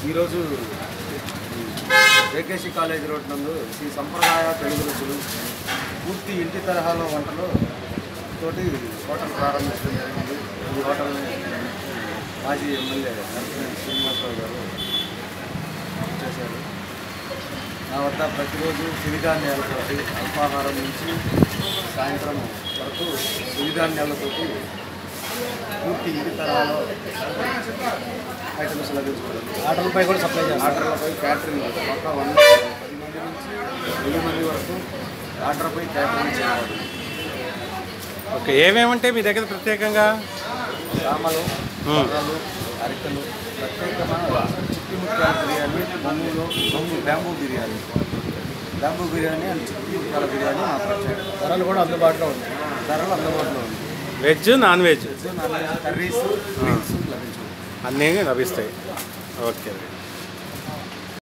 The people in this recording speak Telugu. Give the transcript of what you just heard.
ఈరోజు జేకేసి కాలేజ్ రోడ్ నందు శ్రీ సంప్రదాయ తెలుగు రుచులు పూర్తి ఇంటి తరహాలో వంటలు తోటి హోటల్ ప్రారంభించడం జరిగింది ఈ హోటల్ని మాజీ ఎమ్మెల్యే నరసింహ శ్రీనివాసరావు గారు చేశారు నా వద్ద ప్రతిరోజు సిరిధాన్యాలతోటి అల్పాహారం నుంచి సాయంత్రం వరకు సిరిధాన్యాలతోటి పూర్తి ఇంటి తరహాలో ఐటమ్స్ లభించుకోవడం ఆటలపై కూడా సప్లై చేస్తారు ఆర్డర్లపై క్యాటరింగ్ ఒక వంద పది మంది నుంచి వెయ్యి మంది వరకు ఆర్డర్పై క్యాటరింగ్ చేయాలి ఓకే ఏమేమంటే మీ దగ్గర ప్రత్యేకంగా రామలు మ్మ్. కర్రలు అరికలు ప్రత్యేకమైన చిట్టి ముత్యాల బిర్యానీ బొంగులో బొంగు bamboo biryani bamboo biryani and చిట్టి ముత్యాల బిర్యానీ మా ప్రత్యేకత ధరలు కూడా అందుబాటులో ఉంది ధరలు అందుబాటులో ఉంది veg non veg veg non veg curries drinks లభించు అన్నీ లభిస్తాయి ఓకే